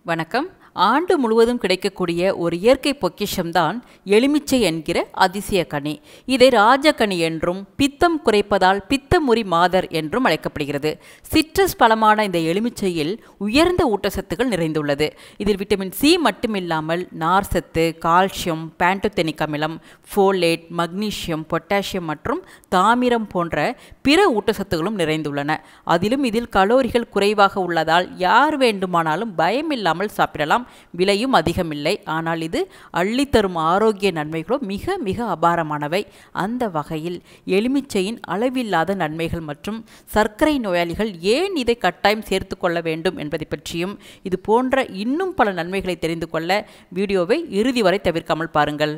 வணக்கம் ஆண்டு முழுவதும் கிடைக்கக்கூடிய ஒரு இயற்கை பொக்கிஷம்தான் எலுமிச்சை என்கிற அதிசய கனி இதை ராஜகனி என்றும் பித்தம் குறைப்பதால் பித்தமுறி மாதர் என்றும் அழைக்கப்படுகிறது சிட்ரஸ் பழமான இந்த எலுமிச்சையில் உயர்ந்த ஊட்டச்சத்துக்கள் நிறைந்துள்ளது இதில் விட்டமின் சி மட்டுமில்லாமல் நார்சத்து கால்சியம் பேண்டோதெனிக் அமிலம் ஃபோலேட் மக்னீசியம் பொட்டாசியம் மற்றும் தாமிரம் போன்ற பிற ஊட்டச்சத்துகளும் நிறைந்துள்ளன அதிலும் இதில் கலோரிகள் குறைவாக உள்ளதால் யார் வேண்டுமானாலும் பயமில்லாமல் சாப்பிடலாம் விலையும் அதிகமில்லை ஆனால் இது அள்ளித்தரும் ஆரோக்கிய நன்மைகளோ மிக மிக அபாரமானவை அந்த வகையில் எலுமிச்சையின் அளவில்லாத நன்மைகள் மற்றும் சர்க்கரை நோயாளிகள் ஏன் இதை கட்டாயம் சேர்த்து கொள்ள வேண்டும் என்பதை பற்றியும் இது போன்ற இன்னும் பல நன்மைகளை தெரிந்து கொள்ள வீடியோவை இறுதி வரை தவிர்க்காமல் பாருங்கள்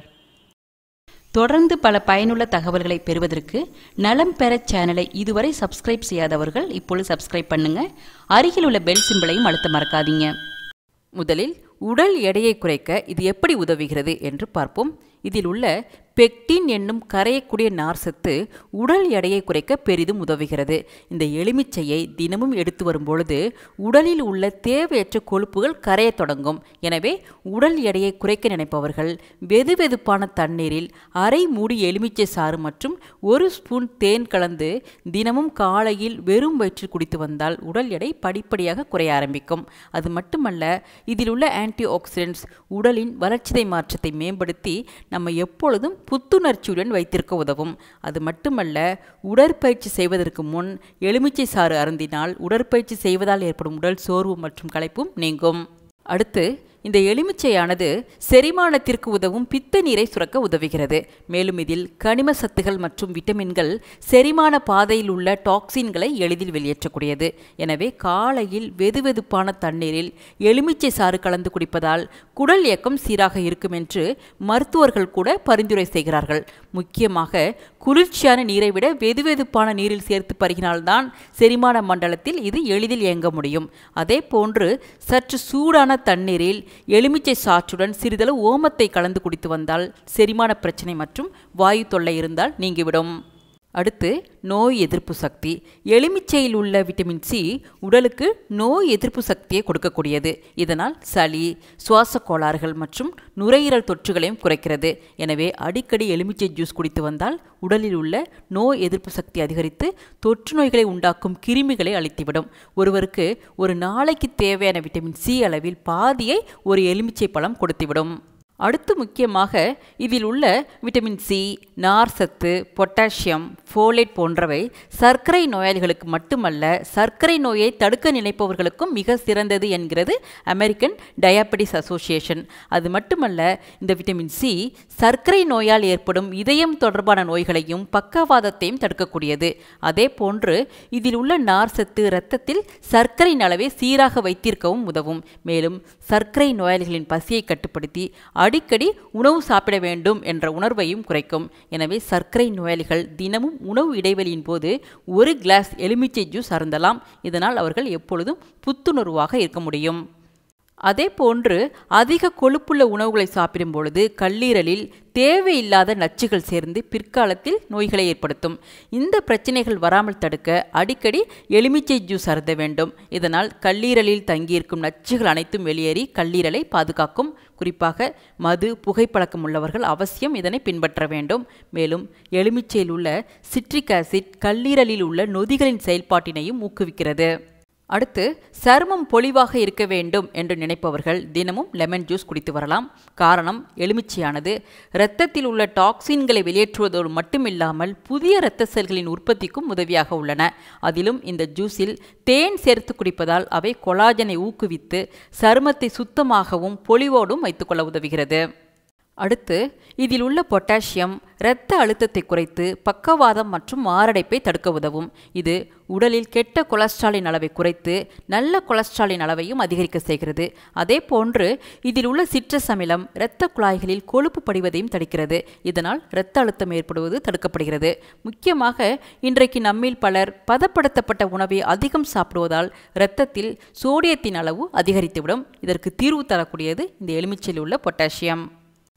தொடர்ந்து பல பயனுள்ள தகவல்களை பெறுவதற்கு நலம் பெற சேனலை இதுவரை சப்ஸ்கிரைப் செய்யாதவர்கள் இப்பொழுது சப்ஸ்கிரைப் பண்ணுங்க அருகில் உள்ள பெல் சிம்பிளையும் அழுத்த மறக்காதீங்க முதலில் உடல் எடையை குறைக்க இது எப்படி உதவுகிறது என்று பார்ப்போம் இதில் உள்ள பெக்டின் என்னும் கரையக்கூடிய நார்சத்து உடல் எடையை குறைக்க பெரிதும் உதவுகிறது இந்த எலுமிச்சையை தினமும் எடுத்து வரும் பொழுது உடலில் உள்ள தேவையற்ற கொழுப்புகள் கரையத் தொடங்கும் எனவே உடல் எடையை குறைக்க நினைப்பவர்கள் வெதுவெதுப்பான தண்ணீரில் அரை மூடி எலுமிச்சை சாறு மற்றும் ஒரு ஸ்பூன் தேன் கலந்து தினமும் காலையில் வெறும் வயிற்றில் குடித்து வந்தால் உடல் எடை படிப்படியாக குறைய ஆரம்பிக்கும் அது மட்டுமல்ல இதில் உள்ள ஆன்டி ஆக்சிடென்ட்ஸ் உடலின் வளர்ச்சிதை மாற்றத்தை மேம்படுத்தி நம்ம எப்பொழுதும் புத்துணர்ச்சியுடன் வைத்திருக்க உதவும் அது மட்டுமல்ல உடற்பயிற்சி செய்வதற்கு முன் எலுமிச்சை சாறு அருந்தினால் உடற்பயிற்சி செய்வதால் ஏற்படும் உடல் சோர்வு மற்றும் களைப்பும் நீங்கும் அடுத்து இந்த எலுமிச்சையானது செரிமானத்திற்கு உதவும் பித்த நீரை சுரக்க உதவுகிறது மேலும் இதில் கனிம சத்துகள் மற்றும் விட்டமின்கள் செரிமான பாதையில் உள்ள டாக்ஸின்களை எளிதில் வெளியேற்றக்கூடியது எனவே காலையில் வெதுவெதுப்பான தண்ணீரில் எலுமிச்சை சாறு கலந்து குடிப்பதால் குடல் இயக்கம் சீராக இருக்கும் என்று மருத்துவர்கள் கூட பரிந்துரை செய்கிறார்கள் முக்கியமாக குளிர்ச்சியான நீரை விட வெதுவெதுப்பான நீரில் சேர்த்து பருகினால்தான் செரிமான மண்டலத்தில் இது எளிதில் இயங்க முடியும் அதே போன்று சற்று சூடான தண்ணீரில் எலுமிச்சை சாற்றுடன் சிறிதளவு ஓமத்தை கலந்து குடித்து வந்தால் செரிமான பிரச்சனை மற்றும் வாயு தொல்லை இருந்தால் நீங்கிவிடும் அடுத்து நோய் எதிர்ப்பு சக்தி எலுமிச்சையில் உள்ள விட்டமின் சி உடலுக்கு நோய் எதிர்ப்பு சக்தியை கொடுக்கக்கூடியது இதனால் சளி சுவாச கோளாறுகள் மற்றும் நுரையீரல் தொற்றுகளையும் குறைக்கிறது எனவே அடிக்கடி எலுமிச்சை ஜூஸ் குடித்து வந்தால் உடலில் உள்ள நோய் எதிர்ப்பு சக்தி அதிகரித்து தொற்று நோய்களை உண்டாக்கும் கிருமிகளை அழித்துவிடும் ஒருவருக்கு ஒரு நாளைக்கு தேவையான விட்டமின் சி அளவில் பாதியை ஒரு எலுமிச்சை பழம் கொடுத்துவிடும் அடுத்து முக்கியமாக இதில் உள்ள விட்டமின் சி நார் சத்து பொட்டாசியம் ஃபோலேட் போன்றவை சர்க்கரை நோயாளிகளுக்கு மட்டுமல்ல சர்க்கரை நோயை தடுக்க நினைப்பவர்களுக்கும் மிக சிறந்தது என்கிறது அமெரிக்கன் டயாபெட்டிஸ் அசோசியேஷன் அது மட்டுமல்ல இந்த விட்டமின் சி சர்க்கரை நோயால் ஏற்படும் இதயம் தொடர்பான நோய்களையும் பக்கவாதத்தையும் தடுக்கக்கூடியது அதே போன்று இதில் உள்ள நார் சத்து இரத்தத்தில் சர்க்கரையின் அளவை சீராக வைத்திருக்கவும் உதவும் மேலும் சர்க்கரை நோயாளிகளின் பசியை கட்டுப்படுத்தி அடிக்கடி உணவு சாப்பிட வேண்டும் என்ற உணர்வையும் குறைக்கும் எனவே சர்க்கரை நோயாளிகள் தினமும் உணவு இடைவெளியின் போது ஒரு கிளாஸ் எலுமிச்சை ஜூஸ் அருந்தலாம் இதனால் அவர்கள் எப்பொழுதும் புத்துணர்வாக இருக்க முடியும் அதே போன்று அதிக கொழுப்புள்ள உணவுகளை சாப்பிடும் பொழுது கல்லீரலில் தேவையில்லாத நச்சுகள் சேர்ந்து பிற்காலத்தில் நோய்களை ஏற்படுத்தும் இந்த பிரச்சனைகள் வராமல் தடுக்க அடிக்கடி எலுமிச்சை ஜூஸ் அருந்த வேண்டும் இதனால் கல்லீரலில் தங்கியிருக்கும் நச்சுகள் அனைத்தும் வெளியேறி கல்லீரலை பாதுகாக்கும் குறிப்பாக மது புகைப்பழக்கம் உள்ளவர்கள் அவசியம் இதனை பின்பற்ற வேண்டும் மேலும் எலுமிச்சையில் உள்ள சிட்ரிக் ஆசிட் கல்லீரலில் உள்ள நொதிகளின் செயல்பாட்டினையும் ஊக்குவிக்கிறது அடுத்து சருமம் பொலிவாக இருக்க வேண்டும் என்று நினைப்பவர்கள் தினமும் லெமன் ஜூஸ் குடித்து வரலாம் காரணம் எலுமிச்சையானது இரத்தத்தில் உள்ள டாக்ஸின்களை வெளியேற்றுவதோடு மட்டுமில்லாமல் புதிய இரத்த செல்களின் உற்பத்திக்கும் உதவியாக உள்ளன அதிலும் இந்த ஜூஸில் தேன் சேர்த்து குடிப்பதால் அவை கொலாஜனை ஊக்குவித்து சருமத்தை சுத்தமாகவும் பொலிவோடும் வைத்துக்கொள்ள உதவுகிறது அடுத்து இதில் உள்ள பொட்டாசியம் இரத்த அழுத்தத்தை குறைத்து பக்கவாதம் மற்றும் மாரடைப்பை தடுக்க உதவும் இது உடலில் கெட்ட கொலஸ்ட்ராலின் அளவை குறைத்து நல்ல கொலஸ்ட்ராலின் அளவையும் அதிகரிக்க செய்கிறது அதே போன்று இதில் உள்ள சிட்ரஸ் அமிலம் இரத்த குழாய்களில் கொழுப்பு படிவதையும் தடுக்கிறது இதனால் இரத்த அழுத்தம் ஏற்படுவது தடுக்கப்படுகிறது முக்கியமாக இன்றைக்கு நம்மில் பலர் பதப்படுத்தப்பட்ட உணவை அதிகம் சாப்பிடுவதால் இரத்தத்தில் சோடியத்தின் அளவு அதிகரித்துவிடும் இதற்கு தீர்வு தரக்கூடியது இந்த எலுமிச்சையில் உள்ள பொட்டாசியம்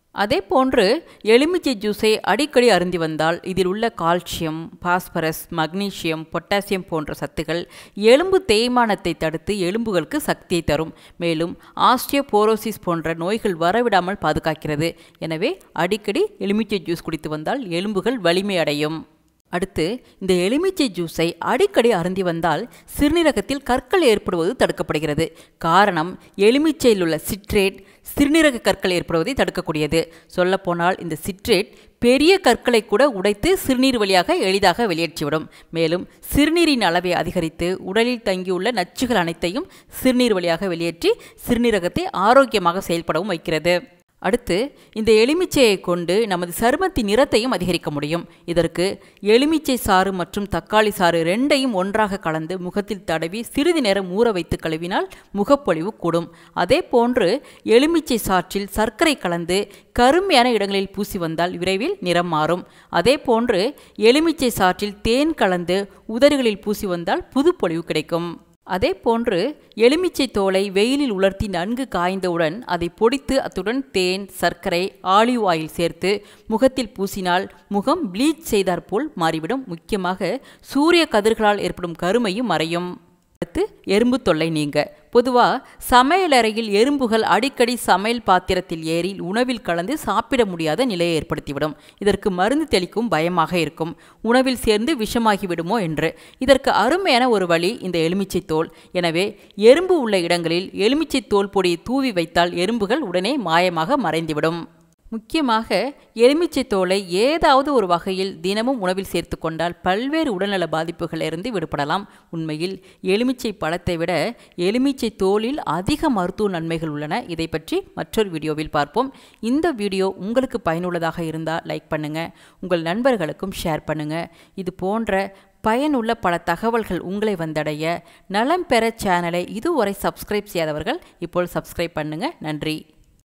அதே போன்று எலுமிச்சை ஜூஸை அடிக்கடி அருந்தி வந்தால் இதில் உள்ள கால்சியம் பாஸ்பரஸ் மக்னீசியம் பொட்டாசியம் போன்ற சத்துக்கள் எலும்பு தேய்மானத்தை தடுத்து எலும்புகளுக்கு சக்தியை தரும் மேலும் ஆஸ்டியோபோரோசிஸ் போன்ற நோய்கள் வரவிடாமல் பாதுகாக்கிறது எனவே அடிக்கடி எலுமிச்சை ஜூஸ் குடித்து வந்தால் எலும்புகள் வலிமை அடையும் அடுத்து இந்த எலுமிச்சை ஜூஸை அடிக்கடி அருந்தி வந்தால் சிறுநீரகத்தில் கற்கள் ஏற்படுவது தடுக்கப்படுகிறது காரணம் எலுமிச்சையில் உள்ள சிட்ரேட் சிறுநீரக கற்கள் ஏற்படுவதை தடுக்கக்கூடியது சொல்லப்போனால் இந்த சிட்ரேட் பெரிய கற்களை கூட உடைத்து சிறுநீர் வழியாக எளிதாக வெளியேற்றிவிடும் மேலும் சிறுநீரின் அளவை அதிகரித்து உடலில் தங்கியுள்ள நச்சுகள் அனைத்தையும் சிறுநீர் வழியாக வெளியேற்றி சிறுநீரகத்தை ஆரோக்கியமாக செயல்படவும் வைக்கிறது அடுத்து இந்த எலுமிச்சையை கொண்டு நமது சருமத்தின் நிறத்தையும் அதிகரிக்க முடியும் இதற்கு எலுமிச்சை சாறு மற்றும் தக்காளி சாறு ரெண்டையும் ஒன்றாக கலந்து முகத்தில் தடவி சிறிது நேரம் ஊற வைத்து கழுவினால் முகப்பொழிவு கூடும் அதே போன்று எலுமிச்சை சாற்றில் சர்க்கரை கலந்து கருமையான இடங்களில் பூசி வந்தால் விரைவில் நிறம் மாறும் அதே போன்று எலுமிச்சை சாற்றில் தேன் கலந்து உதடுகளில் பூசி வந்தால் புதுப்பொழிவு கிடைக்கும் அதே போன்று எலுமிச்சை தோலை வெயிலில் உலர்த்தி நன்கு காய்ந்தவுடன் அதை பொடித்து அத்துடன் தேன் சர்க்கரை ஆலிவ் ஆயில் சேர்த்து முகத்தில் பூசினால் முகம் ப்ளீச் செய்தாற்போல் மாறிவிடும் முக்கியமாக சூரிய கதிர்களால் ஏற்படும் கருமையும் மறையும் அடுத்து எறும்பு தொல்லை நீங்க பொதுவாக சமையலறையில் எறும்புகள் அடிக்கடி சமையல் பாத்திரத்தில் ஏறி உணவில் கலந்து சாப்பிட முடியாத நிலையை ஏற்படுத்திவிடும் இதற்கு மருந்து தெளிக்கும் பயமாக இருக்கும் உணவில் சேர்ந்து விஷமாகி விடுமோ என்று இதற்கு அருமையான ஒரு வழி இந்த எலுமிச்சை தோல் எனவே எறும்பு உள்ள இடங்களில் எலுமிச்சை தோல் பொடியை தூவி வைத்தால் எறும்புகள் உடனே மாயமாக மறைந்துவிடும் முக்கியமாக எலுமிச்சை தோலை ஏதாவது ஒரு வகையில் தினமும் உணவில் சேர்த்து கொண்டால் பல்வேறு உடல்நல பாதிப்புகளிலிருந்து விடுபடலாம் உண்மையில் எலுமிச்சை பழத்தை விட எலுமிச்சை தோலில் அதிக மருத்துவ நன்மைகள் உள்ளன இதை பற்றி மற்றொரு வீடியோவில் பார்ப்போம் இந்த வீடியோ உங்களுக்கு பயனுள்ளதாக இருந்தால் லைக் பண்ணுங்கள் உங்கள் நண்பர்களுக்கும் ஷேர் பண்ணுங்கள் இது போன்ற பயனுள்ள பல தகவல்கள் உங்களை வந்தடைய நலம் பெற சேனலை இதுவரை சப்ஸ்கிரைப் செய்யாதவர்கள் இப்போ சப்ஸ்கிரைப் பண்ணுங்கள் நன்றி